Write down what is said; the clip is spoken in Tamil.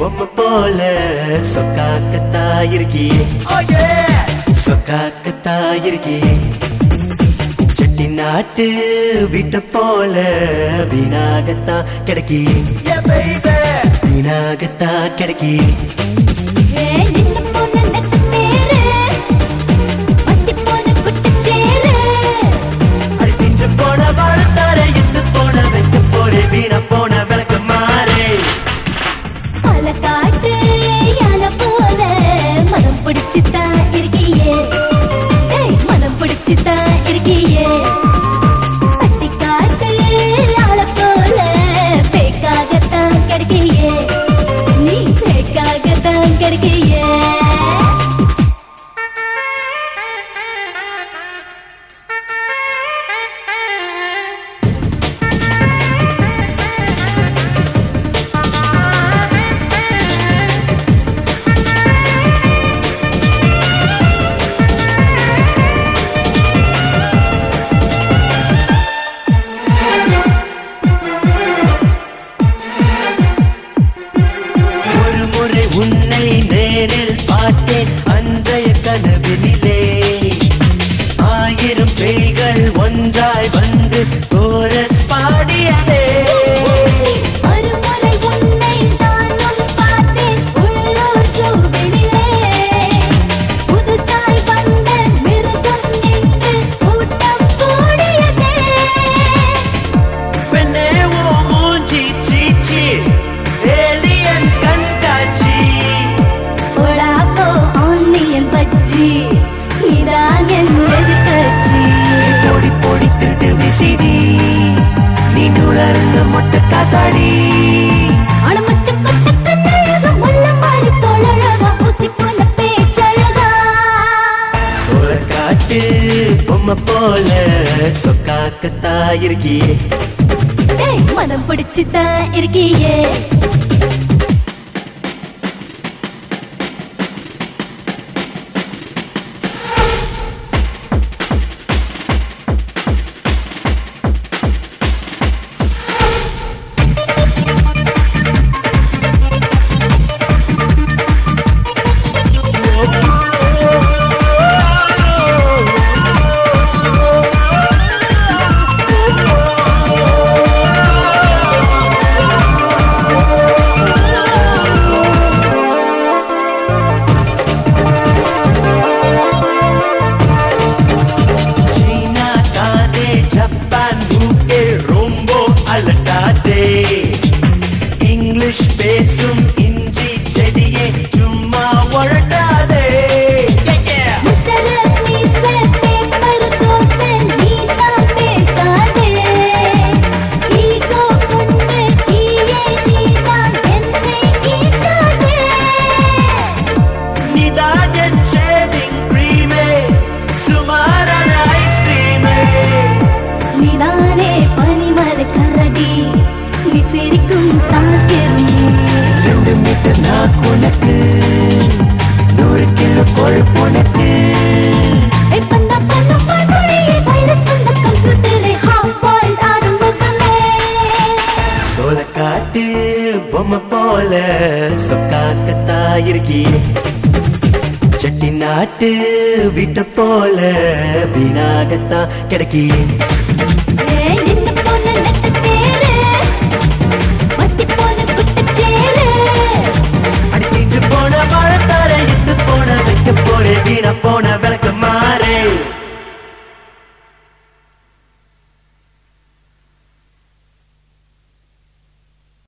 பொம்மை போல சொக்காக்கத்தா இருக்கியே சொக்காக்கத்தா இருக்கியே செட்டி நாட்டு வீட்டை போல வீணாகத்தா கிடைக்கியே வீணாகத்தா கிடைக்கியே ஏய், நின்னு போன நெத்து பேரு, வத்தி போன குட்டிச்சேரு. அடிச்சு போன வாழ்த்தார இந்து போன வைக்க போறே வீண போன விளக்கு மாறே பல காட்டு யானை போல மனம் பிடிச்சுதான் இருக்கியே ஏய், மனம் பிடிச்சுதான் இருக்கியே பட்டி காட்டு ஆளை போல பேக்காகத்தான் கிடைக்கியே நீ பேக்காகத்தான் கிடைக்கியே ஒரு முறை உன்னை நேரில் பார்த்தேன் அன்றைய கனவினிலே ஆயிரம் பேய்கள் ஒன்றாய் வந்து கோரஸ் பாடியதே ஒரு முறை உன்னை நானும் பார்த்தேன் உள்ளூர் ஜூவினிலே புதுசாய் வந்த மிருகம் என்று கூட்டம் கூடியதே பெண்ணே ஓ மூஞ்சி சீச்சி ஏலியன்ஸ் கண்காட்சி போடா போ ஆன்னியன் பச்சி இதான் என் எதிர்கட்சி பொடி பொடி திருட்டு விசிடி நீ நுழர்ந்த மொட்டை காத்தாடி அடமச்ச பட்ட கண்ணழகா முள்ள மாறி தோழழகா ஊசி போன பேச்சழகா சோழ காட்டு பொம்மை போல சொக்காக்கத்தா இருக்கியே ஏய், மனம் பிடிச்சுதான் இருக்கியே சீனா காதே ஜப்பான் யூகே ரொம்ப அலட்டாதே இங்கிலீஷ் பேசும் இஞ்சி செடியே சும்மா ஒழட்டாதே முஷரு மீச பேப்பர் தோசை நீதான் பேசாதே ஈகோ கொண்டு ஈயே நீதான் என்னை ஈசாதே நீதான் என் ஷேவிங் கிரீமே சுமாரான ஐஸ்கிரீமே நீதானே பனிமலை கரடி நீ சிரிக்கும் சாஸ்கிருமி ரெண்டு மீட்டர் நான் உனக்கு நூறு கிலோ கொழுப்பு உனக்கு எப்பந்த பண்ண பண்ணுறியே வைரஸ் வந்த கம்ப்யூட்டரே ஹாஃப் பாயிண்ட் ஆரம்பமே சோழ காட்டு பொம்மை போல சொக்காக்கத்தா இருக்கியே சட்டி நாட்டு வீட்டை போல வீணாகத்தா கிடைக்கியே ஏய், நின்னு போன நெட்டு தேரு, வத்தி போன குட்டிச்சேரு. அடிக்கிட்டு போன மழை தர இட்டு போன வைக்க போற வீண போன விளக்கு